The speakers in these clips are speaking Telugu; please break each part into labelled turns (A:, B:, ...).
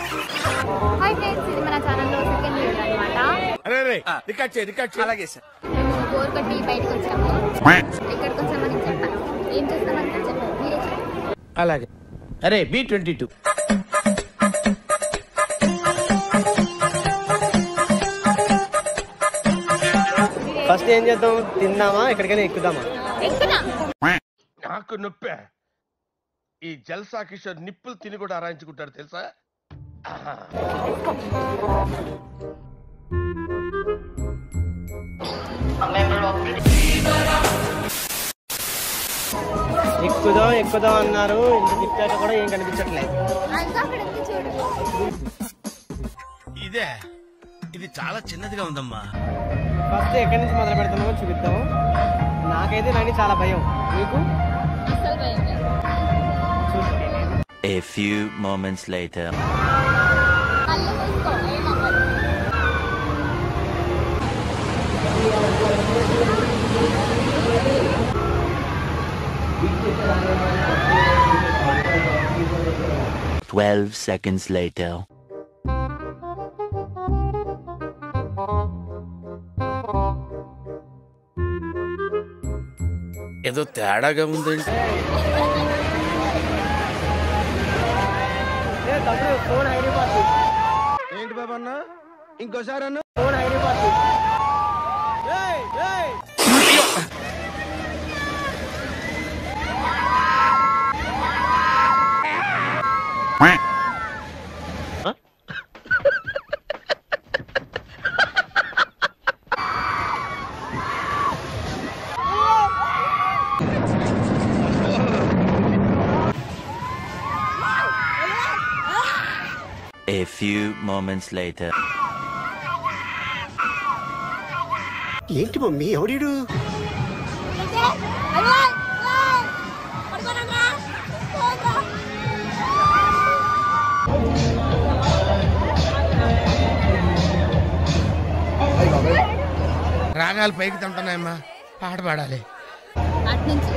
A: హాయ్ ఫ్రెండ్స్ ఇది మన ఛానల్లో సెకండ్ వీడియో అనమాట
B: అరే రే రికార్డ్ చేయి రికార్డ్ చేయి
C: అలాగే సార్
A: మేము బోర్ కొట్టి బయటకు వచ్చాము ఎక్కడికి వచ్చామని చెప్పాను ఏం చేస్తామని చెప్పాను మీరే చెప్పండి
B: అలాగే అరే బి ట్వంటీ టూ
C: ఫస్ట్ ఏం చేద్దాం తిందామా ఎక్కడికైనా ఎక్కుదామా
A: ఎక్కుదాం
B: నాకు నొప్పే ఈ జల్సా కిషోర్ నిప్పులు తిని కూడా ఆరాయించుకుంటాడు తెలుసా ఆహా.
C: ఎక్కుదాం ఎక్కుదాం అన్నారు ఇంత తిప్పాక కూడా ఏం కనిపించట్లేదు
A: అంతా అక్కడ ఉంది చూడు
B: ఇదే ఇది చాలా చిన్నదిగా ఉందమ్మా
C: ఫస్ట్ ఎక్కడి నుంచి మొదలు పెడుతున్నామో చూపిద్దాం నాకైతే నాని చాలా భయం మీకు
A: అసలు భయం లేదు
D: A few moments later.
A: కళ్ళు మూసుకో ఏమవ్వదు
D: Twelve seconds later.
B: ఏదో తేడాగా ఉందండి
C: ఏ తమ్ముడు ఫోన్ హైదరాబాద్
B: ఏంటి బాబా అన్న ఇంకోసారి అన్న
C: ఫోన్ హైదరాబాద్ ఏయ్ ఏయ్
D: A few moments later.
E: ఏంటి మమ్మీ ఎవడీడు
B: రాగాలు పైకి తింటున్నాయమ్మా పాట పాడాలి
A: అటు నుంచి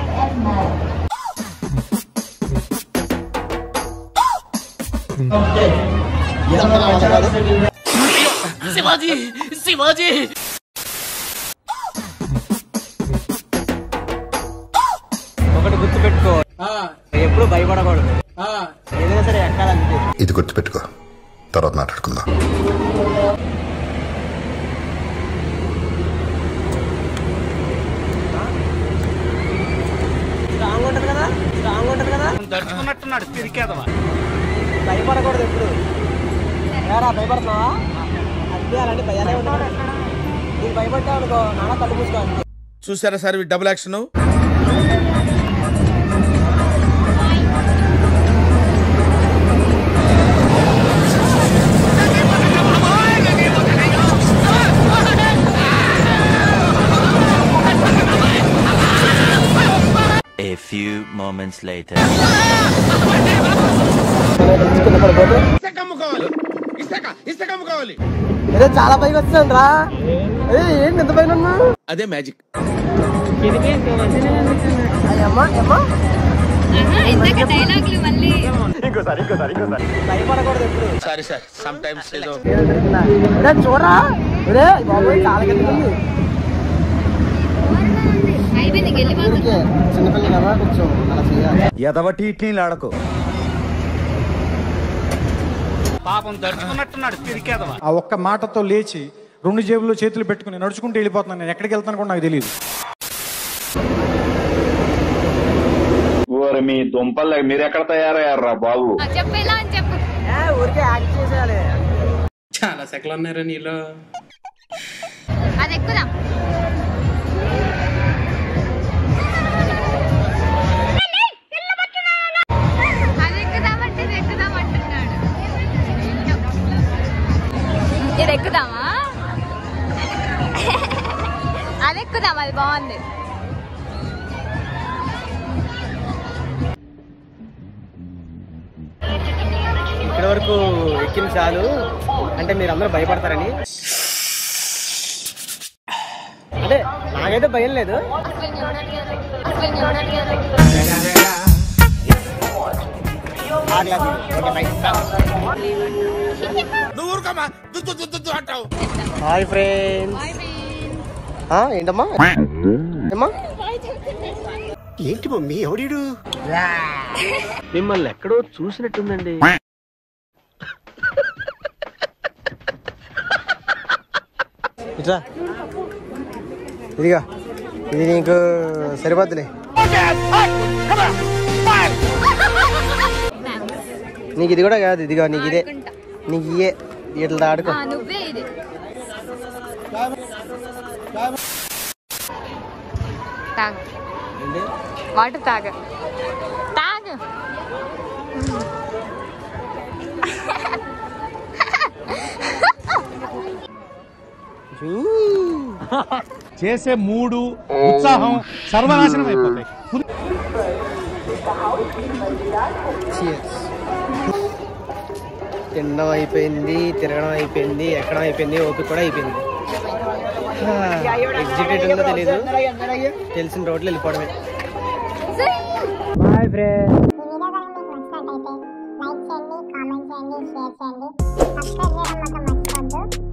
C: ఒకటి గుర్తు పెట్టుకో ఎప్పుడు భయపడకూడదు ఏదైనా సరే ఎక్కాలంతే
E: ఇది గుర్తుపెట్టుకో తర్వాత మాట్లాడుకుందాం
C: స్ట్రాంగ్ ఉంటది కదా స్ట్రాంగ్ ఉంటది కదా
B: దర్చుకున్నట్టున్నాడు పిరికేదవా
C: భయపడకూడదు ఎప్పుడు ఏరా భయపడుతున్నావా అంతే అలాంటి భయాలే ఉంటాయి నీకు భయపడ్డావు అనుకో నాన్న కళ్ళు మూసుకో అంతే
B: చూసారా సార్ ఈ double action
D: A few moments later.
B: ఇసుక అమ్ముకోవాలి ఇసుక ఇసుక అమ్ముకోవాలి
C: ఏదో చాలా భయం వస్తుంది రా ఏ ఏంటి ఎంత భయం ఉన్నా
B: అదే మ్యాజిక్
C: అమ్మా అమ్మా
A: ఇందాక డైలాగులు మళ్ళీ
C: భయపడకూడదు ఎప్పుడు
B: సారీ సార్ సమ్ టైమ్స్ ఏదో
C: ఒరే చూడరా ఒరే బాబోయ్ చాలా కింద ఉంది
A: అయిపోయింది వెళ్ళిపోతుంది
C: ఊరికే చిన్నపిల్లలు కదా కొంచెం అలా చేయాలి
F: ఎదవటి నీళ్ళాడకు
B: పాపం దర్చుకున్నట్టున్నాడు పిరికేదవా
G: ఆ ఒక్క మాటతో లేచి రెండు జేబుల్లో చేతులు పెట్టుకుని నడుచుకుంటూ వెళ్ళిపోతున్నాను నేను ఎక్కడికి వెళ్తాను కూడా నాకు తెలియదు
H: ఓరి మీ దుంపలు మీరు ఎక్కడ తయారయ్యారా బాబు
A: చెప్పేలా అని చెప్పు
C: ఊరికే యాక్ట్ చేసేయాలి
I: చాలా సెకలు ఉన్నారా నీలో
A: అది ఎక్కుదాం అది ఎక్కుదామంటే ఇది ఎక్కుదాం అంటున్నాడు ఇది ఎక్కుదామా అది ఎక్కుదాం అది బాగుంది
C: ఇక్కడి వరకు ఎక్కింది చాలు అంటే మీరు అందరూ భయపడతారని అంటే నాకైతే భయం లేదు
A: అసలు ఎవరు అడిగారు అసలు ఎవరు అడిగారు
C: ఆ
B: నువ్వు ఊరుకోమా దుద్దు దుద్దు దుద్దు అంటావు
C: హాయ్ ఫ్రెండ్స్ ఏంటమ్మా ఏమ్మా
E: ఏంటి మమ్మీ ఎవడీడు
C: మిమ్మల్ని ఎక్కడో చూసినట్టుందండి ఇట్లా ఇదిగా ఇది నీకు సరిపోద్దులే నీకు ఇది కూడా కాదు ఇదిగో నీకు ఇదే
A: ఆడుకుంటా.
C: నీకు ఇయే ఇట్లా ఆడుకో
A: ఆ, నువ్వే ఇది తాగు వాటర్ తాగ తాగు
G: చేసే మూడు ఉత్సాహం సర్వనాశనం అయిపోతాయి
C: Cheers. తినడం అయిపోయింది తిరగడం అయిపోయింది ఎక్కడం అయిపోయింది ఓపిక కూడా అయిపోయింది ఎగ్జిట్ ఉందో తెలీదు తెలిసిన రోడ్లు వెళ్ళిపోవడమే బాయ్ ఫ్రెండ్
F: ఈ వీడియో కనుక మీకు నచ్చినట్టయితే లైక్ చేయండి కామెంట్ చేయండి షేర్ చేయండి సబ్స్క్రైబ్ చేయడం మాత్రం మర్చిపోవద్దు